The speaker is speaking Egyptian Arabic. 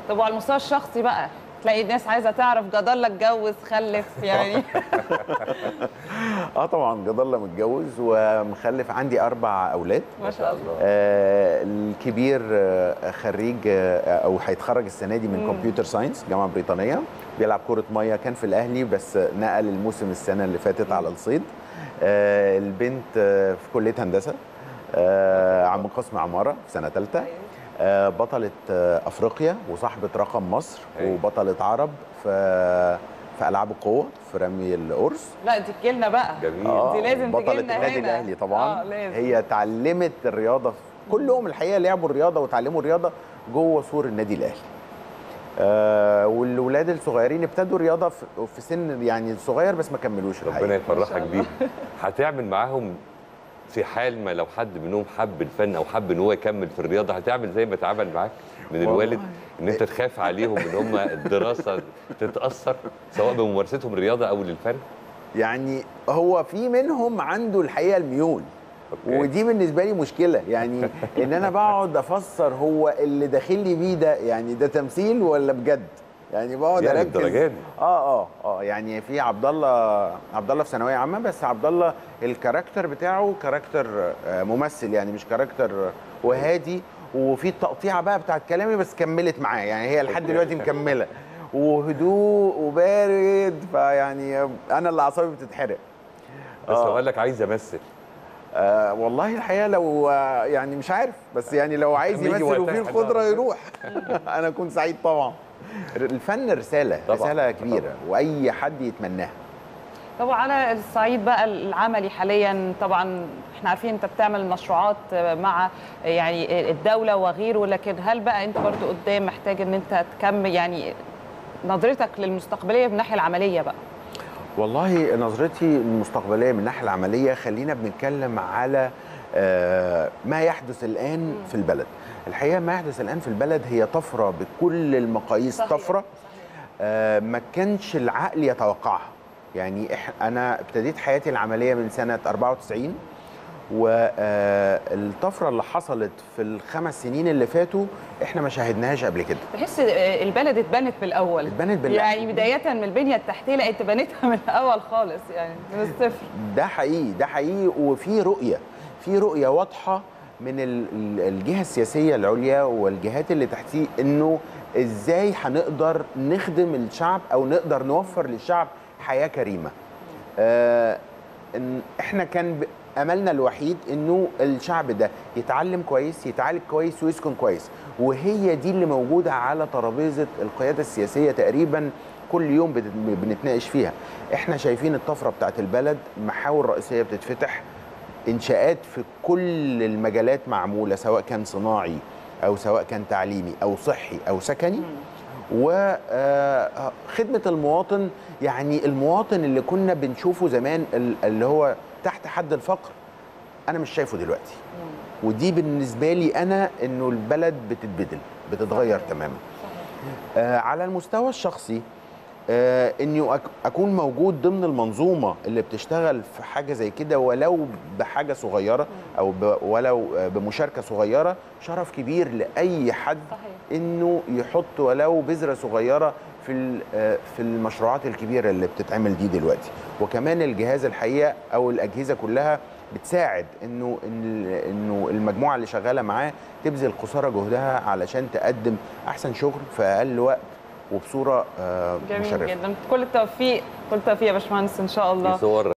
طب وعلى المستوى الشخصي بقى تلاقي الناس عايزه تعرف جد الله اتجوز خلف يعني اه طبعا جد الله متجوز ومخلف عندي اربع اولاد ما شاء الله آه الكبير آه خريج آه او هيتخرج السنه دي من كمبيوتر ساينس جامعه بريطانيه بيلعب كره ميه كان في الاهلي بس نقل الموسم السنه اللي فاتت على الصيد آه البنت آه في كليه هندسه آه عم قسم عماره في سنه ثالثه آه بطله آه افريقيا وصاحبه رقم مصر أيوة. وبطله عرب في في العاب القوه في رمي القرص لا دي تجيلنا بقى جميل آه، دي لازم بطلة تجيلنا النادي هنا. الاهلي طبعا آه، لازم. هي اتعلمت الرياضه في كلهم الحقيقه لعبوا الرياضه وتعلموا الرياضه جوه سور النادي الاهلي آه والولاد الصغيرين ابتدوا رياضه في في سن يعني صغير بس ما كملوش ربنا الحقيقه يفرحك بيهم هتعمل معاهم في حال ما لو حد منهم حب الفن او حب ان هو يكمل في الرياضه هتعمل زي ما اتعامل معاك من والله. الوالد ان انت تخاف عليهم ان هم الدراسه تتاثر سواء بممارستهم الرياضه او للفن يعني هو في منهم عنده الحقيقه الميول أوكي. ودي بالنسبه لي مشكله يعني ان انا بقعد افسر هو اللي داخل لي بيه ده يعني ده تمثيل ولا بجد يعني بقعد يعني اركز الدرجات دي. اه اه اه يعني في عبد الله عبد الله في ثانويه عامه بس عبد الله الكاركتر بتاعه كاركتر آه، ممثل يعني مش كاركتر وهادي وفي التقطيعه بقى بتاعت كلامي بس كملت معاه يعني هي لحد دلوقتي مكمله وهدوء وبارد فيعني انا اللي اعصابي بتتحرق بس آه. لو قال لك عايز امثل آه والله الحقيقه لو آه، يعني مش عارف بس يعني لو عايز يجي يمثل وقتها وفيه إحنا القدره نعرف. يروح انا اكون سعيد طبعا الفن رساله طبعاً. رساله كبيره واي حد يتمناها طبعا على الصعيد بقى العملي حاليا طبعا احنا عارفين انت بتعمل مشروعات مع يعني الدوله وغيره لكن هل بقى انت برضو قدام محتاج ان انت تكمل يعني نظرتك للمستقبليه من الناحيه العمليه بقى والله نظرتي المستقبليه من الناحيه العمليه خلينا بنتكلم على آه، ما يحدث الان في البلد الحقيقه ما يحدث الان في البلد هي طفره بكل المقاييس صحيح. طفره آه، ما كانش العقل يتوقعها يعني إح انا ابتديت حياتي العمليه من سنه 94 والطفره اللي حصلت في الخمس سنين اللي فاتوا احنا ما شاهدناهاش قبل كده تحس البلد اتبنت بالاول اتبنت بالأول. يعني بدايه من البنيه التحتيه لا انت بنيتها من الاول خالص يعني من الصفر ده حقيقي ده حقيقي وفي رؤيه في رؤيه واضحه من ال- ال- الجهه السياسيه العليا والجهات اللي تحتيه انه ازاي هنقدر نخدم الشعب او نقدر نوفر للشعب حياه كريمه. آه إن احنا كان ب- املنا الوحيد انه الشعب ده يتعلم كويس يتعالج كويس ويسكن كويس وهي دي اللي موجوده على ترابيزه القياده السياسيه تقريبا كل يوم بت- بنتناقش فيها احنا شايفين الطفره بتاعت البلد محاور رئيسيه بتتفتح انشاءات في كل المجالات معموله سواء كان صناعي او سواء كان تعليمي او صحي او سكني وخدمه المواطن يعني المواطن اللي كنا بنشوفه زمان ال- اللي هو تحت حد الفقر انا مش شايفه دلوقتي ودي بالنسبه لي انا انه البلد بتتبدل بتتغير تماما آه على المستوى الشخصي آه اني أك- اكون موجود ضمن المنظومه اللي بتشتغل في حاجه زي كده ولو بحاجه صغيره او ب ولو آه، بمشاركه صغيره شرف كبير لاي حد صحيح. انه يحط ولو بذره صغيره في ال- آه، في المشروعات الكبيره اللي بتتعمل دي دلوقتي وكمان الجهاز الحقيقه او الاجهزه كلها بتساعد انه إن- انه المجموعه اللي شغاله معاه تبذل قصارى جهدها علشان تقدم احسن شغل في اقل وقت وبصوره آه، جميل مشرفه جدا كل التوفيق كل التوفيق يا باشمهندس ان شاء الله في صور